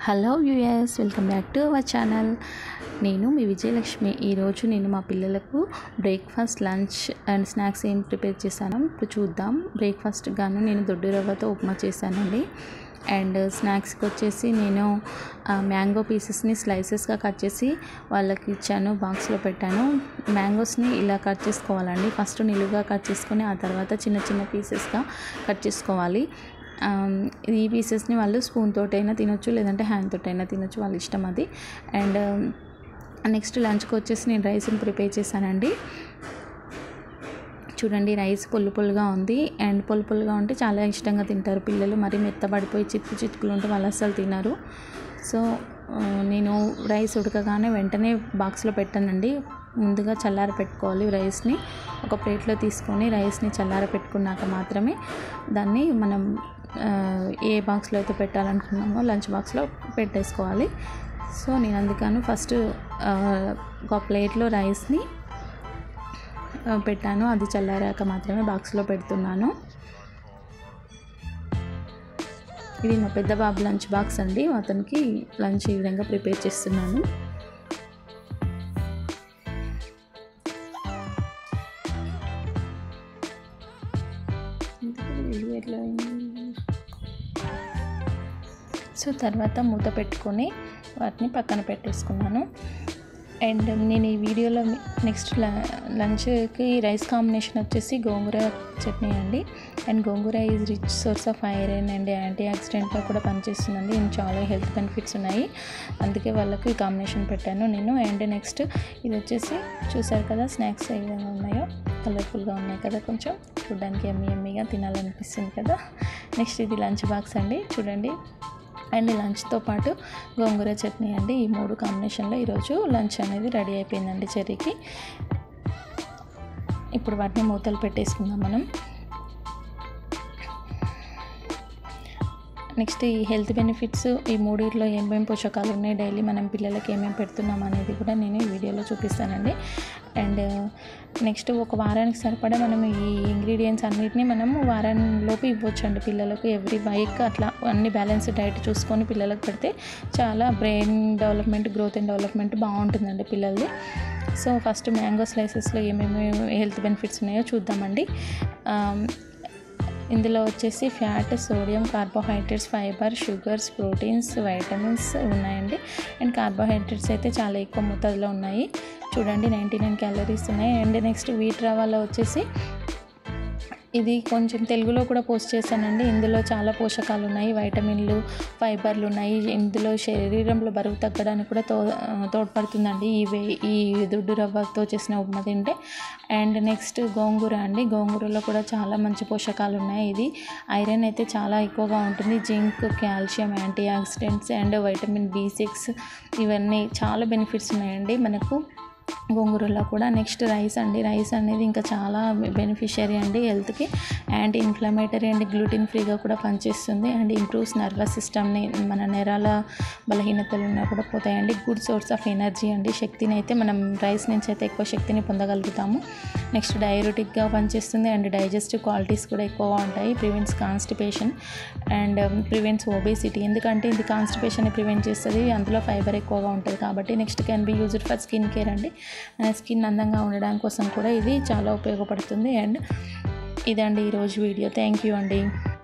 hello US welcome back to our channel నేను మీ విజయలక్ష్మి ఈరోజు నేను మా పిల్లలకు బ్రేక్ఫాస్ట్ లంచ్ అండ్ స్నాక్స్ ఏం ప్రిపేర్ చేశాను ఇప్పుడు చూద్దాం బ్రేక్ఫాస్ట్ గాను నేను దొడ్డు రవ్వతో ఉప్మా చేశానండి అండ్ స్నాక్స్కి వచ్చేసి నేను మ్యాంగో పీసెస్ని స్లైసెస్గా కట్ చేసి వాళ్ళకి ఇచ్చాను బాక్స్లో పెట్టాను మ్యాంగోస్ని ఇలా కట్ చేసుకోవాలండి ఫస్ట్ నిలువుగా కట్ చేసుకొని ఆ తర్వాత చిన్న చిన్న పీసెస్గా కట్ చేసుకోవాలి ఆమ్, ఈ పీసెస్ని వాళ్ళు స్పూన్ తోటైనా తినొచ్చు లేదంటే హ్యాండ్ తోటైనా తినొచ్చు వాళ్ళ ఇష్టం అది అండ్ నెక్స్ట్ లంచ్కి వచ్చేసి నేను రైస్ని ప్రిపేర్ చేశానండి చూడండి రైస్ పొల్లు పొల్లుగా ఉంది అండ్ పొల్లు పొల్లుగా ఉంటే చాలా ఇష్టంగా తింటారు పిల్లలు మరి మెత్తబడిపోయి చిత్కు చిత్కులు ఉంటే వాళ్ళు అస్సలు తినరు సో ఆ, నేను రైస్ ఉడకగానే వెంటనే బాక్స్లో పెట్టానండి ముందుగా చల్లార పెట్టుకోవాలి రైస్ని ఒక ప్లేట్లో తీసుకొని రైస్ని చల్లార పెట్టుకున్నాక మాత్రమే దాన్ని మనం ఆ, ఏ బాక్స్లో అయితే పెట్టాలనుకున్నామో లంచ్ బాక్స్లో పెట్టేసుకోవాలి సో నేను అందుకని ఫస్ట్ ఆ, ఒక ప్లేట్లో రైస్ని ఆ, పెట్టాను అది చల్లారాక మాత్రమే బాక్స్లో పెడుతున్నాను ఇది మా పెద్ద బాబు లంచ్ బాక్స్ అండి అతనికి లంచ్ ఈ విధంగా ప్రిపేర్ చేస్తున్నాను సో తర్వాత మూత పెట్టుకొని వాటిని పక్కన పెట్టేసుకున్నాను అండ్ నేను ఈ వీడియోలో నెక్స్ట్ లంచ్కి రైస్ కాంబినేషన్ వచ్చేసి గోంగూర చట్నీ అండి and gongura is rich source of iron and anti ఆక్సిడెంట్గా కూడా పనిచేస్తుందండి దీనికి చాలా హెల్త్ బెనిఫిట్స్ ఉన్నాయి అందుకే వాళ్ళకి ఈ కాంబినేషన్ పెట్టాను నేను అండ్ నెక్స్ట్ ఇది వచ్చేసి చూసారు కదా స్నాక్స్ ఏ విధంగా ఉన్నాయో కలర్ఫుల్గా ఉన్నాయి కదా కొంచెం చూడడానికి ఎమ్మి ఎమ్మిగా తినాలనిపిస్తుంది కదా నెక్స్ట్ ఇది లంచ్ బాక్స్ అండి చూడండి అండ్ లంచ్తో పాటు గోంగూర చట్నీ అండి ఈ మూడు కాంబినేషన్లో ఈరోజు లంచ్ అనేది రెడీ అయిపోయిందండి చెర్రీకి ఇప్పుడు వాటిని మూతలు పెట్టేసుకుందాం మనం నెక్స్ట్ ఈ హెల్త్ బెనిఫిట్స్ ఈ మూడిట్లో ఏమేమి పోషకాలు ఉన్నాయి డైలీ మనం పిల్లలకి ఏమేమి పెడుతున్నాం అనేది కూడా నేను ఈ వీడియోలో చూపిస్తానండి అండ్ నెక్స్ట్ ఒక వారానికి సరిపడా మనం ఈ ఇంగ్రీడియంట్స్ అన్నిటిని మనము వారంలోపు ఇవ్వచ్చు అండి పిల్లలకు ఎవ్రీ వీక్ అట్లా అన్ని బ్యాలెన్స్ డైట్ చూసుకొని పిల్లలకు పెడితే చాలా brain development growth and development బాగుంటుందండి పిల్లలది సో ఫస్ట్ మ్యాంగో స్లైసెస్లో ఏమేమి హెల్త్ బెనిఫిట్స్ ఉన్నాయో చూద్దామండి ఆమ్, ఇందులో వచ్చేసి fat sodium carbohydrates fibre sugars proteins vitamins ఉన్నాయండి అండ్ కార్బోహైడ్రేట్స్ అయితే చాలా ఎక్కువ మోతాదులో ఉన్నాయి చూడండి నైంటీ నైన్ క్యాలరీస్ ఉన్నాయి అండ్ నెక్స్ట్ వీట్ రవాలో వచ్చేసి ఇది కొంచెం తెలుగులో కూడా పోస్ట్ చేశానండి ఇందులో చాలా పోషకాలు ఉన్నాయి వైటమిన్లు ఫైబర్లు ఉన్నాయి ఇందులో శరీరంలో బరువు తగ్గడానికి కూడా తో తోడ్పడుతుందండి ఈ వే ఈ దుడ్డు రవ్వతో చేసిన ఉప్మా తింటే అండ్ నెక్స్ట్ గోంగూర అండి గోంగూరలో కూడా చాలా మంచి పోషకాలు ఉన్నాయి ఇది ఐరన్ అయితే చాలా ఎక్కువగా ఉంటుంది zinc calcium anti oxidants and vitamin B six ఇవన్నీ చాలా బెనిఫిట్స్ ఉన్నాయండి మనకు గోంగూరలో కూడా నెక్స్ట్ రైస్ అండి రైస్ అనేది ఇంకా చాలా బెనిఫిషియరీ అండి హెల్త్కి యాంటీ ఇన్ఫ్లమేటరీ అండ్ గ్లూటిన్ ఫ్రీగా కూడా పనిచేస్తుంది అండ్ ఇంప్రూవ్స్ నర్వస్ సిస్టమ్ని మన నెరాల బలహీనతలు ఉన్నా కూడా పోతాయండి గుడ్ సోర్స్ ఆఫ్ ఎనర్జీ అండి శక్తిని అయితే మనం రైస్ నుంచి అయితే ఎక్కువ శక్తిని పొందగలుగుతాము నెక్స్ట్ డైరోటిక్గా పనిచేస్తుంది అండ్ డైజెస్టివ్ క్వాలిటీస్ కూడా ఎక్కువగా ఉంటాయి prevents constipation and prevents obesity ఎందుకంటే ఇది కాన్స్టిపేషన్ని ప్రివెంట్ చేస్తుంది అందులో ఫైబర్ ఎక్కువగా ఉంటుంది కాబట్టి next can be used for skin care అండి మన స్కిన్ అందంగా ఉండడం కోసం కూడా ఇది చాలా ఉపయోగపడుతుంది అండ్ ఇదండి ఈరోజు వీడియో థ్యాంక్ యూ అండి